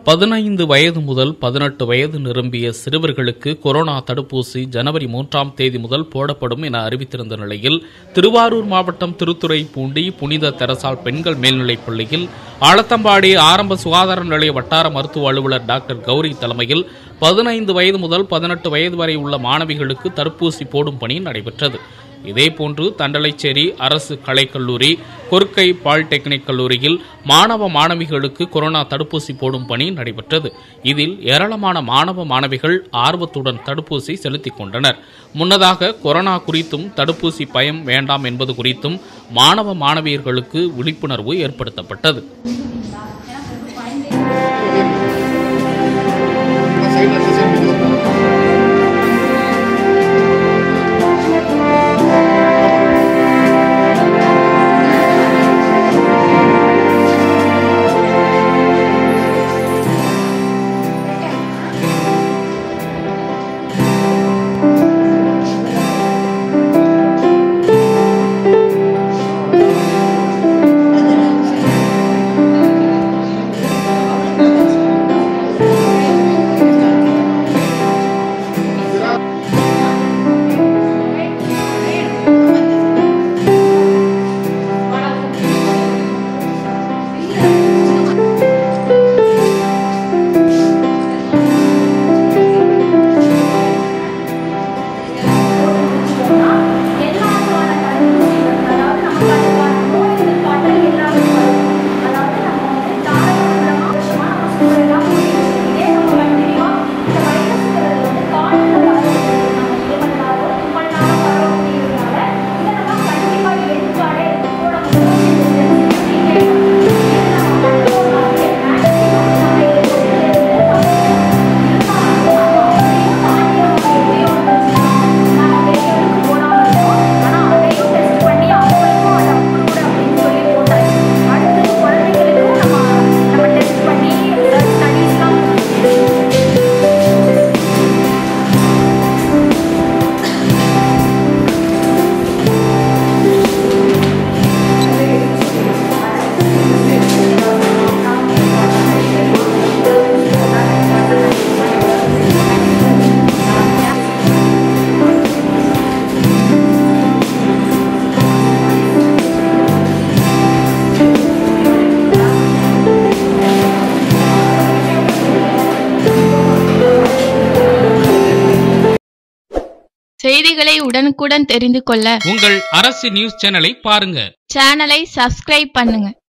பதினைந்து வயது முதல் பதினெட்டு வயது நிரம்பிய சிறுவர்களுக்கு கொரோனா தடுப்பூசி ஜனவரி மூன்றாம் தேதி முதல் போடப்படும் என அறிவித்திருந்த நிலையில் திருவாரூர் மாவட்டம் திருத்துறைப்பூண்டி புனித தெரசால் பெண்கள் மேல்நிலைப் பள்ளியில் ஆலத்தம்பாடி ஆரம்ப சுகாதார நிலைய வட்டார மருத்துவ அலுவலர் டாக்டர் கௌரி தலைமையில் பதினைந்து வயது முதல் பதினெட்டு வயது வரை உள்ள மாணவிகளுக்கு தடுப்பூசி போடும் பணி நடைபெற்றது இதேபோன்று தண்டலைச்சேரி அரசு கலைக்கல்லூரி கொர்க்கை பாலிடெக்னிக் கல்லூரியில் மாணவ மாணவிகளுக்கு கொரோனா தடுப்பூசி போடும் பணி நடைபெற்றது இதில் ஏராளமான மாணவ மாணவிகள் ஆர்வத்துடன் தடுப்பூசி செலுத்திக் கொண்டனர் முன்னதாக கொரோனா குறித்தும் தடுப்பூசி பயம் வேண்டாம் என்பது குறித்தும் மாணவ மாணவியர்களுக்கு விழிப்புணர்வு ஏற்படுத்தப்பட்டது சைடில் சைடில் செய்திகளை உடனுக்குடன் தெரிந்து கொள்ள உங்கள் அரசு நியூஸ் சேனலை பாருங்க சேனலை சப்ஸ்கிரைப் பண்ணுங்க